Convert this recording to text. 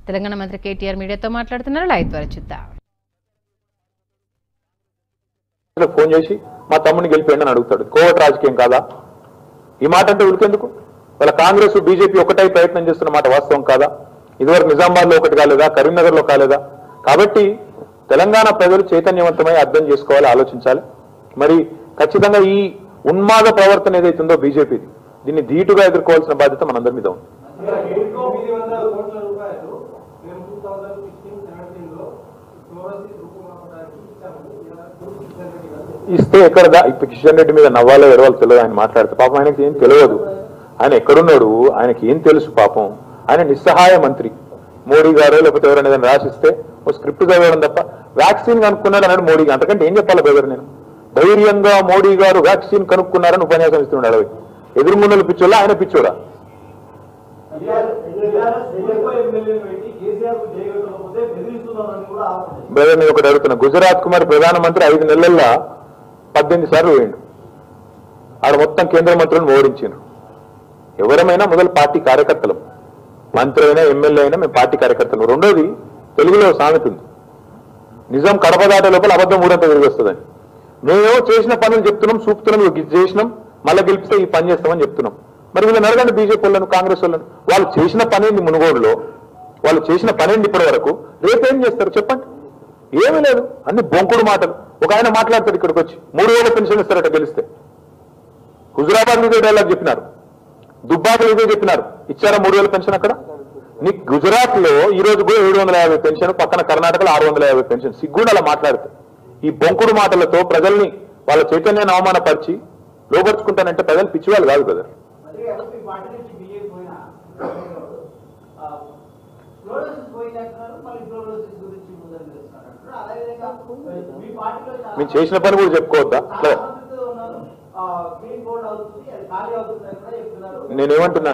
తెలంగాణ మంత్రి కేటీఆర్ మీడియాతో మాట్లాడుతున్నారు లైవ్ ద్వారా చూద్దాం ఫోన్ చేసి మా తమ్ముని గెలిపోయిండి అని అడుగుతాడు కోవట్ రాజకీయం కాదా ఈ మాట అంటే ఉరికెందుకు వాళ్ళ కాంగ్రెస్ బీజేపీ ఒకటై ప్రయత్నం చేస్తున్న మాట వాస్తవం కాదా ఇదివరకు నిజామాబాద్ లో ఒకటి కాలేదా కరీంనగర్ లో కాలేదా కాబట్టి తెలంగాణ ప్రజలు చైతన్యవంతమై అర్థం చేసుకోవాలి ఆలోచించాలి మరి ఖచ్చితంగా ఈ ఉన్మాద ప్రవర్తన ఏదైతుందో బీజేపీది దీన్ని ధీటుగా ఎదుర్కోవాల్సిన బాధ్యత మనందరి మీద ఉంది ఎనిమిది వందల కోట్ల రూపాయలు మేము టూ థౌజండ్ సిక్స్టీన్ సెవెంటీన్ లో ఫ్లోరోసిస్ రూపమాపడానికి ఇచ్చాము ఇలా కిషన్ రెడ్డి గారు ఇస్తే ఎక్కడ దా- ఇప్పుడు కిషన్ రెడ్డి మీద నవ్వాలో ఎడవాలో తెలియదు ఆయన మాట్లాడితే పాపం ఆయనకి ఏం తెలియదు ఆయన ఎక్కడున్నాడు ఆయనకి ఏం తెలుసు పాపం ఆయన నిస్సహాయ మంత్రి మోడీ గారు లేకపోతే ఎవరైనా ఏదైనా రాసిస్తే ఓ స్క్రిప్ట్ చదవడం తప్ప వ్యాక్సిన్ కనుక్కున్నాడు అన్నాడు మోడీ అంతకంటే ఏం చెప్పాలి బెదర్ నేను ధైర్యంగా మోడీ గారు వ్యాక్సిన్ కనుక్కున్నారని ఉపన్యాసం ఇస్తున్నాడు అడవి ఎదురుమున్నలు పిచ్చోడా ఆయన పిచ్చోడా ఎక్కువ ఎమ్మెల్యేలు పెట్టి కేసీఆర్ కు చేయగలకపోతే బెదిరిస్తున్నారని కూడా ఆరోపణ బ్రదర్ నేను ఒకటి అడుగుతున్నా గుజరాత్ కుమార్ ప్రధానమంత్రి ఐదు నెలల్లో పద్దెనిమిది సార్లు పోయిండు ఆడ మొత్తం కేంద్ర మంత్రులను ఓడించిండు ఎవరమైనా మొదలు పార్టీ కార్యకర్తలు మంత్రి అయినా ఎమ్మెల్యే అయినా మేము పార్టీ కార్యకర్తలు రెండోది తెలుగులో ఒక సామెత ఉంది నిజం కడప దాటే లోపల అబద్ధం ఊరంతా తిరిగి వస్తుందని మేము చేసిన పనులు చెప్తున్నాం చూపుతున్నాం ఇవి ఇది చేసినాం మళ్ళీ గెలిపిస్తే ఈ పని చేస్తామని చెప్తున్నాం మరి వీళ్ళని అడగండి బీజేపీ వాళ్ళను కాంగ్రెస్ వాళ్ళను వాళ్ళు చేసిన పనేంది మునుగోడులో వాళ్ళు చేసిన పనేంది ఇప్పటి వరకు రేపేం చేస్తారు చెప్పండి ఏమీ లేదు అన్ని బొంకుడు మాటలు ఒక ఆయన మాట్లాడతాడు ఇక్కడికి వచ్చి మూడు వేల పెన్షన్ ఇస్తారట గెలిస్తే హుజురాబాద్ ఇదే డైలాగ్ చెప్పినారు దుబ్బాకలు ఇదే చెప్పినారు ఇచ్చారా మూడు వేల పెన్షన్ అక్కడ నీ గుజరాత్ లో ఈ రోజు కూడా ఏడు వందల యాభై పెన్షన్ పక్కన కర్ణాటకలో ఆరు వందల యాభై పెన్షన్ సిగ్గుండి అలా మాట్లాడితే ఈ బొంకుడు మాటలతో ప్రజల్ని వాళ్ళ చైతన్యాన్ని అవమానపరిచి లోపరుచుకుంటానంటే ప్రజలు పిచ్చివాళ్ళు కాదు బ్రదర్ మరి ఎవరికి పార్టీ నుంచి బీజేపీ పోయినా ఫ్లోరోసిస్ పోయినట్టున్నారు మళ్ళీ ఫ్లోరోసిస్ గురించి ముందర చేస్తున్నారు అంటారు అదేవిధంగా మీ పార్టీలో చాలా- మేము చేసిన పని కూడా చెప్పుకోవద్దా చాలా మందితో ఉన్నారు క్లీన్ బోర్డ్ అవుతుంది అది ఖాళీ అవుతుంది అని కూడా చెప్తున్నారు నేనేమంటున్నా